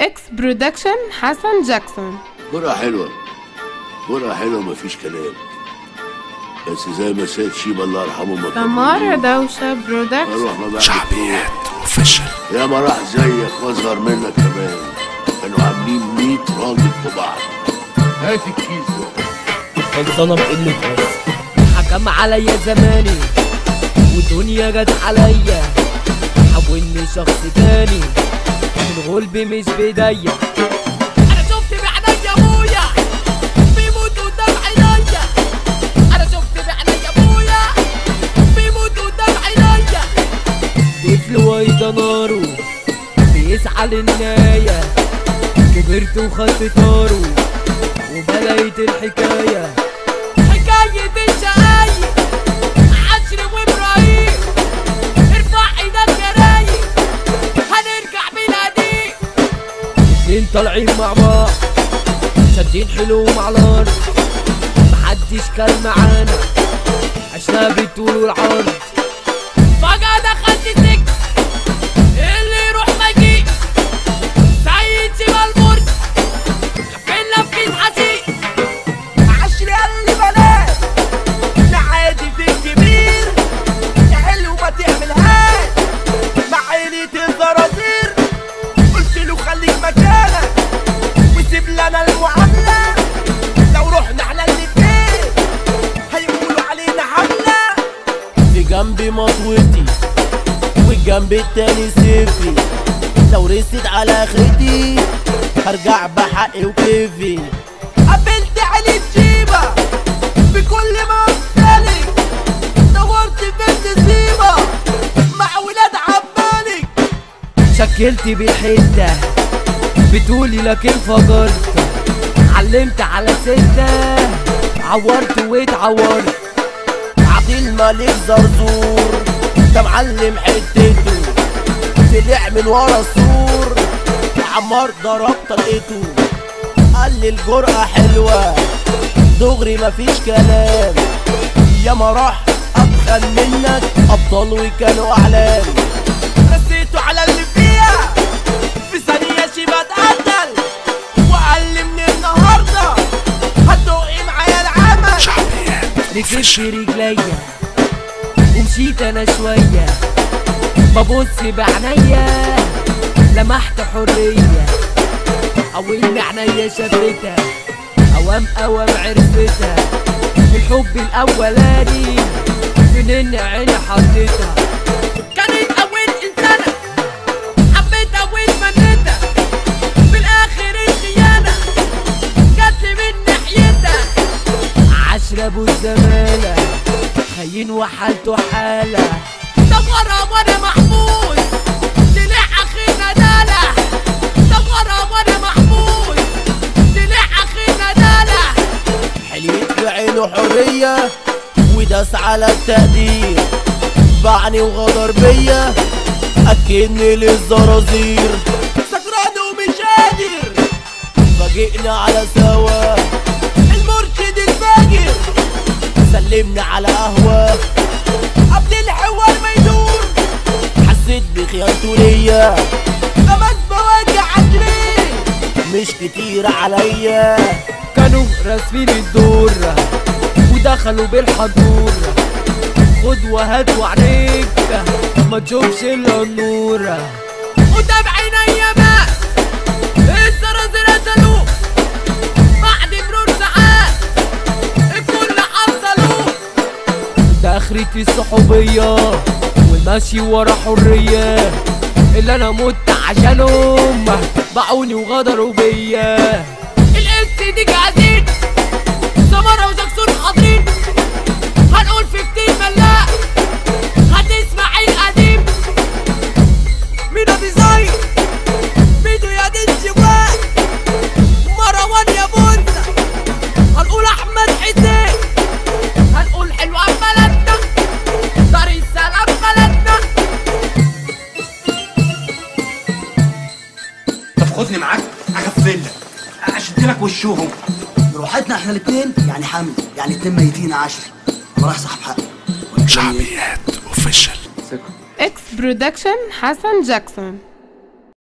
اكس برودكشن حسن جاكسون جرعة حلوة جرعة حلوة مفيش كلام بس زي ما سيد شيبة الله يرحمه ما كان سمارة بيقول، دوشة برودكشن اروح ما بعد شعبيات اوفيشال يا ما راح زيك واصغر منك كمان كانوا عاملين 100 راجل في بعض هات الكيس ده خلصانة بقلة بس حكم عليا زماني والدنيا جت عليا حولني شخص تاني من غلبي مش بايديا انا شفت بعينيا ابويا بيموت قدام عينيا انا شفت بعينيا ابويا بيموت قدام عينيا طفل وايده ناره بيسعى للنهايه كبرت وخدت طاره وبلاقيت الحكايه حكايه الشقايق عشر وابراهيم ارفع ايدك يا رايق هنرجع بلادي اتنين طالعين مع بعض شادين حلو مع الارض محدش كان معانا عشنا بالطول والعرض فجأة دخلت سجن اللي يروح ما يجيش سيد شيبة المرشد لفين لفين حشيش عشر قال لي بلاش نعادي في الكبير يا حلو ما تعملهاش مع عيلة الزرازير قلت له خليك مكانك وسيب لنا المعاملة لو رحنا احنا الاتنين هيقولوا علينا حملة في جنبي مطوتي والجنب التاني سيفي لو رست على اخرتي هرجع بحقي وكيفي قابلت عيلة شيبة بكل ما امتلك دورت في النسيبة مع ولاد عمالك شكلت بالحتة بتقولي لكن فجرت علمت على ستة عورت واتعورت عبد الملك زرزور ده معلم حتته طلع من ورا السور عمار ضرب طلقته قال لي الجرأة حلوة دغري مفيش كلام يا ما راح أبخل منك أبطال وكانوا أعلام رسيته على اللي فيها في ثانية شيبة اتقتل وقال لي من النهاردة هتدوقي معايا العمل شعبيات ركبت اوفيشال رجليا ومشيت انا شوية ببص بعينيا لمحت حرية أول ما عينيا شافتها أوام أوام عرفتها الحب الأولاني منين عيني حطيتها كانت أول إنسانة حبيتها واتمنيتها في الآخر الخيانة جاتلي من ناحيتها عشرة ابو الزمالة خاين وحالته حالة دورة وانا محمود طلع اخينا دالة دورة وانا محمود طلع اخينا دالة حليت في عينه حرية وداس على التقدير باعني وغدر بيا اكني للزرازير سكران ومش قادر فاجئنا على سوا المرشد الفاجر سلمنا على قهوة قبل الحوار ما يدور حسيت بخيانته ليا خمس بواجع عشرين مش كتير عليا كانوا راسمين الدور ودخلوا بالحضور خد وهات وعليك ما تشوفش الا النور قدام عينيا بقى الزرازير قتلوه بعد مرور ساعات الكل حصلوه ده اخرتي الصحوبية والمشي ورا حرية اللي انا مت عشانهم باعوني وغدروا بيا الاس دي قاعدين سمرة وجاكسون حاضرين هنقول في كتير ملاق هتسمع القديم ميدو ديزاين ميدو يا دي الجوال مروان يا بوزة هنقول احمد حسين هنقول حلوة بلدنا دار السلام بلدنا طب خدني معاك اغفلك اشد لك وشهم روحتنا احنا الاثنين يعني حمل يعني اتنين ميتين عشر انا رايح صاحب حق ولا كلام إيه؟ شعبيات اوفيشال اكس برودكشن حسن جاكسون